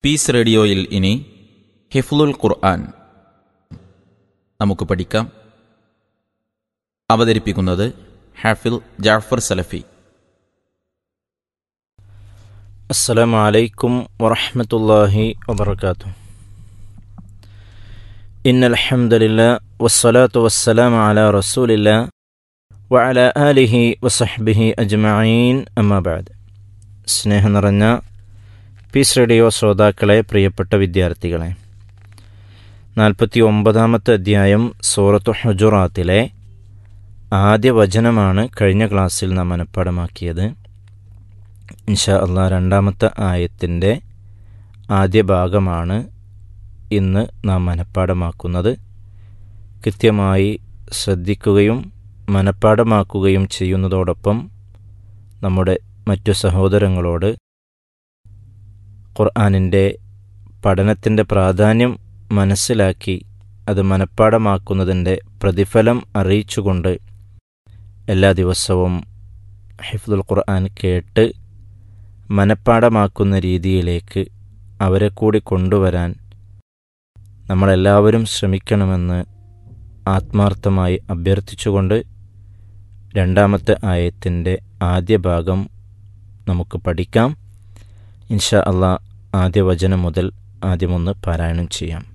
piece റേഡിയോയിൽ ഇനി ഹിഫ്ലുൽ ഖുർആൻ നമുക്ക് പഠിക്കാം അവതരിപ്പിക്കുന്നത് ഹാഫിൽ ജാഫർ സലഫി السلام عليكم ورحمة الله وبركاته إن الحمد لله والصلاة والسلام على رسول الله وعلى آله وصحبه أجمعين أما بعد സ്നേഹം നിറഞ്ഞ പീസ് റേഡിയോ ശ്രോതാക്കളെ പ്രിയപ്പെട്ട വിദ്യാർത്ഥികളെ നാൽപ്പത്തി ഒമ്പതാമത്തെ അധ്യായം സൂറത്തു ഹുജുറാത്തിലെ ആദ്യ വചനമാണ് കഴിഞ്ഞ ക്ലാസ്സിൽ നാം മനഃപ്പാടമാക്കിയത് ഇൻഷാ അള്ളാഹ് രണ്ടാമത്തെ ആയത്തിൻ്റെ ആദ്യ ഭാഗമാണ് ഇന്ന് നാം മനഃപ്പാടമാക്കുന്നത് കൃത്യമായി ശ്രദ്ധിക്കുകയും മനഃപ്പാടമാക്കുകയും ചെയ്യുന്നതോടൊപ്പം നമ്മുടെ മറ്റു സഹോദരങ്ങളോട് ഖുർആാനിൻ്റെ പഠനത്തിൻ്റെ പ്രാധാന്യം മനസ്സിലാക്കി അത് മനഃപ്പാടമാക്കുന്നതിൻ്റെ പ്രതിഫലം അറിയിച്ചുകൊണ്ട് എല്ലാ ദിവസവും ഹിഫ്ദുൽ ഖുർആൻ കേട്ട് മനഃപ്പാടമാക്കുന്ന രീതിയിലേക്ക് അവരെ കൂടി കൊണ്ടുവരാൻ നമ്മളെല്ലാവരും ശ്രമിക്കണമെന്ന് ആത്മാർത്ഥമായി അഭ്യർത്ഥിച്ചുകൊണ്ട് രണ്ടാമത്തെ ആയത്തിൻ്റെ ആദ്യ ഭാഗം നമുക്ക് പഠിക്കാം ഇൻഷാ അള്ളാ ആദ്യ വചനം മുതൽ ആദ്യമൊന്ന് പാരായണം ചെയ്യാം